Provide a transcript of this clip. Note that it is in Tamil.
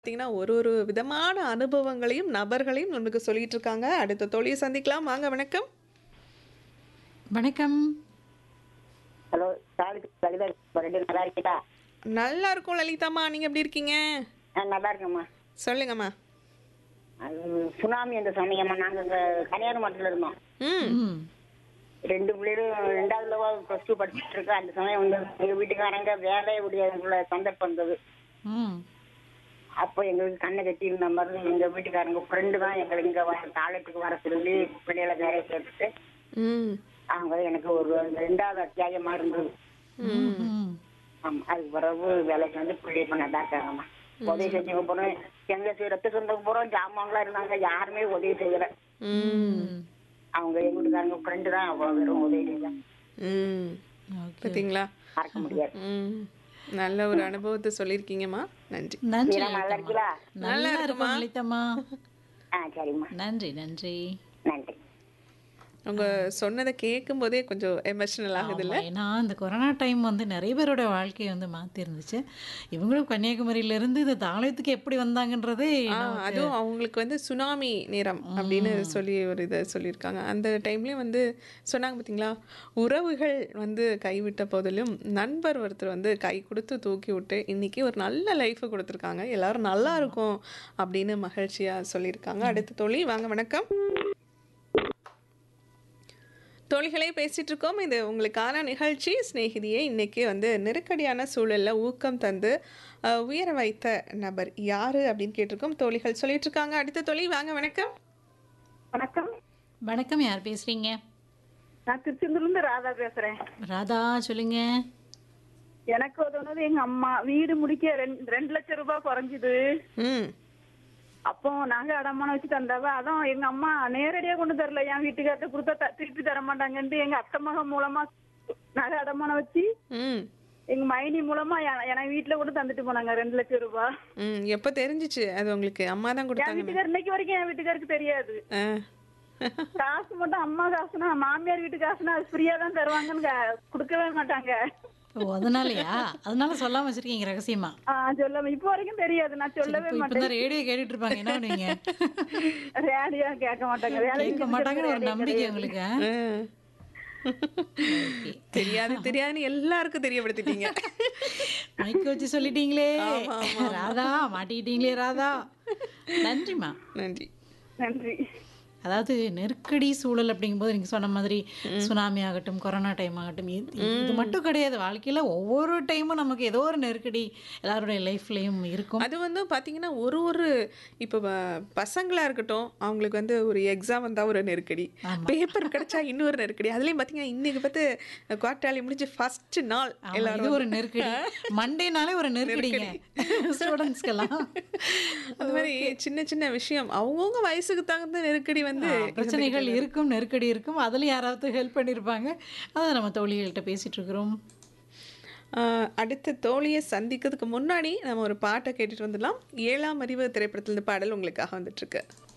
பார்த்தீங்கன்னா, ஒரு ஒரு விதமான அனுபவங்களையும், நபர்களையும் நமக்கு சொல்லிட்டு இருக்காங்க. அடுத்த தோழிய சந்திக்கலாம். வாங்க வணக்கம். வணக்கம். ஹலோ சாருக்கு கவிதா ரெண்டு நல்லா இருக்கீங்களா நல்லா இருக்கும் லலிதாம்மா. நீங்க எப்படி இருக்கீங்க? ஆ நல்லா இருக்கேம்மா சொல்லுங்கம்மா. அது சுனாமி என்று சொன்னீங்கம்மா நாங்கள் இங்கே கன்னியாகுமரியில் இருந்தோம் ம். ம். ரெண்டு பிள்ளைகளும் ரெண்டாவதுல ப்ளஸ் டூ படிச்சுட்டு இருக்கோம் அந்த சமயம் வந்து எங்கள் வீட்டுக்காரங்க வேலையை உள்ள சந்தர்ப்பம் இருந்தது ம். அப்போ எங்களுக்கு கண்ணை கட்டி இருந்த மாதிரி எங்கள் வீட்டுக்காரங்க ஃப்ரெண்டு தான் எங்களை இங்கே வர டாய்லெட்டுக்கு வர சொல்லி பிள்ளைகளை வேலையை சேர்த்துட்டு ம். அவங்க எனக்கு ஒரு ரெண்டாவது அத்தியாயமாக இருந்தது ம். ஆமாம் அதுக்கு பிறகு வேலைக்கு வந்து பிள்ளை பண்ண நல்லா இருக்காங்கம்மா உதவி செஞ்சவங்க போனோம் எங்க ரத்த சொந்தம் போகிறோம் ஜாமான்லாம் இருந்தாங்க யாருமே உதவி செய்யலை ம். அவங்க எங்க வீட்டுக்காரங்க ஃப்ரெண்டு தான் அவ்வளோ வெறும் உதவி செஞ்சாங்க ம். ஓகே. பார்த்தீங்களா? மறக்க முடியாது ம். நல்ல ஒரு அனுபவத்தை சொல்லியிருக்கீங்கம்மா. நன்றி. நன்றி நீங்க நல்லா லலிதம்மா. இருக்கீங்களா நல்லா இருக்கும் லலிதம்மா. ஆ சரிம்மா நன்றி நன்றி நன்றி உங்க சொன்னதை கேட்கும்போதே கொஞ்சம் எமோஷனல் ஆகுதுல்ல? ஆமா, ஏன்னா இந்த கொரோனா டைம் வந்து நிறைய பேரோட வாழ்க்கையை வந்து மாத்தி இருந்துச்சு இவங்களும் கன்னியாகுமரியில இருந்து இந்த தாளயத்துக்கு எப்படி வந்தாங்கன்றதே ஆ, அதுவும் அவங்களுக்கு வந்து சுனாமி நேரம் அப்படின்னு சொல்லி ஒரு இதை சொல்லியிருக்காங்க அந்த டைம்லேயும் வந்து சொன்னாங்க பார்த்தீங்களா உறவுகள் வந்து கைவிட்ட போதிலும் நண்பர் ஒருத்தர் வந்து கை கொடுத்து தூக்கி விட்டு இன்னைக்கு ஒரு நல்ல லைஃப்பை கொடுத்துருக்காங்க எல்லாரும் நல்லா இருக்கும் அப்படின்னு மகிழ்ச்சியாக சொல்லியிருக்காங்க அடுத்த தோழி வாங்க வணக்கம் தோழிகளே பேசிட்டு இருக்கோம் இது உங்களுக்கான நிகழ்ச்சி சிநேகிதியை இன்னைக்கு வந்து நெருக்கடியான சூழல்ல ஊக்கம் தந்து அஹ், உயர வைத்த நபர் யாரு அப்படின்னு கேட்டிருக்கோம் தோழிகள் சொல்லிட்டு இருக்காங்க அடுத்த தோழி வாங்க வணக்கம் வணக்கம் வணக்கம் யார் பேசுறீங்க நான் திருச்செந்தூர்லேருந்து ராதா பேசுறேன் ராதா சொல்லுங்க எனக்கு உதவுனது எங்க அம்மா வீடு முடிக்க ரெண்டு ரெண்டு லட்சம் ரூபாய் குறைஞ்சுது ம் அப்போ நகை அடமானம் வச்சு தந்தாவ அதான் எங்க அம்மா நேரடியா கொண்டு தரல என் வீட்டுக்கார்ட்ட கொடுத்தா த- திருப்பி தர மாட்டாங்கன்ட்டு எங்க அத்தை மகன் மூலமா நகை அடமானம் வச்சு ம் எங்க மைனி மூலமா என- எனக்கு வீட்டுல கூட தந்துட்டு போனாங்க ரெண்டு லட்சம் ரூபாய் ம் எப்போ தெரிஞ்சிச்சு அது உங்களுக்கு அம்மா தான் என் கொடுத்தாங்க வீட்டுக்கார் இன்னைக்கு வரைக்கும் என் வீட்டுக்காருக்கு தெரியாது ஆ காசு மட்டும் அம்மா காசுனா மாமியார் வீட்டு காசுனா அது ஃப்ரீயா தான் தருவாங்கன்னு க- கொடுக்கவே மாட்டாங்க ஓ அதனாலயா அதனால சொல்லாம வச்சிருக்கீங்க ரகசியமா ஆ, சொல்லாம இப்போ வரைக்கும் தெரியாது நான் சொல்லவே இப்போ மாட்டேன் இப்பதான் ரேடியோ கேட்டுட்டு இருப்பாங்க என்ன பண்ணுவீங்க ரேடியோ கேட்க மாட்டாங்க வேலை கேட்க மாட்டாங்கன்னு ஒரு நம்பிக்கை உங்களுக்கு ஆ? ஆ. ஓகே. தெரியாது தெரியாதுன்னு எல்லாருக்கும் தெரியப்படுத்திட்டீங்க மைக் வச்சு சொல்லிட்டீங்களே ஆமா, ஆமா, ராதா மாட்டிக்கிட்டீங்களே ராதா நன்றிம்மா நன்றி நன்றி அதாவது நெருக்கடி சூழல் அப்படிங்கும்போது நீங்க சொன்ன மாதிரி சுனாமி ஆகட்டும் கொரோனா டைம் ஆகட்டும் இது இது மட்டும் கிடையாது வாழ்க்கையில ஒவ்வொரு டைமும் நமக்கு ஏதோ ஒரு நெருக்கடி எல்லாருடைய லைஃப்லயும் இருக்கும் அது வந்து பார்த்தீங்கன்னா ஒரு ஒரு இப்போ பசங்களாக இருக்கட்டும் அவங்களுக்கு வந்து ஒரு எக்ஸாம் வந்தால் ஒரு நெருக்கடி ஆமா. பேப்பர் கிடைச்சா இன்னொரு நெருக்கடி அதுலேயும் பார்த்தீங்கன்னா இன்னைக்கு பார்த்து குவார்டாலி முடிஞ்சு ஃபர்ஸ்ட் நாள் ஆமா, எல்லாரும் இது ஒரு நெருக்கடி மண்டேனாலே ஒரு நெருக்கடிங்க ஸ்டூடெண்ட்ஸ்க்கெல்லாம் அந்த மாதிரி சின்ன சின்ன விஷயம் அவங்கவுங்க வயசுக்கு தகுந்த நெருக்கடி வந்து பிரச்சனைகள் இருக்கும் நெருக்கடி இருக்கும் அதுல யாராவது ஹெல்ப் பண்ணியிருப்பாங்க அதை நம்ம தோழிகள்கிட்ட பேசிட்டு இருக்கிறோம் ஆஹ் அடுத்த தோழியை சந்திக்கிறதுக்கு முன்னாடி நம்ம ஒரு பாட்டை கேட்டுட்டு வந்துடலாம் ஏழாம் அறிவு திரைப்படத்துல இந்த பாடல் உங்களுக்காக வந்துட்டு இருக்கு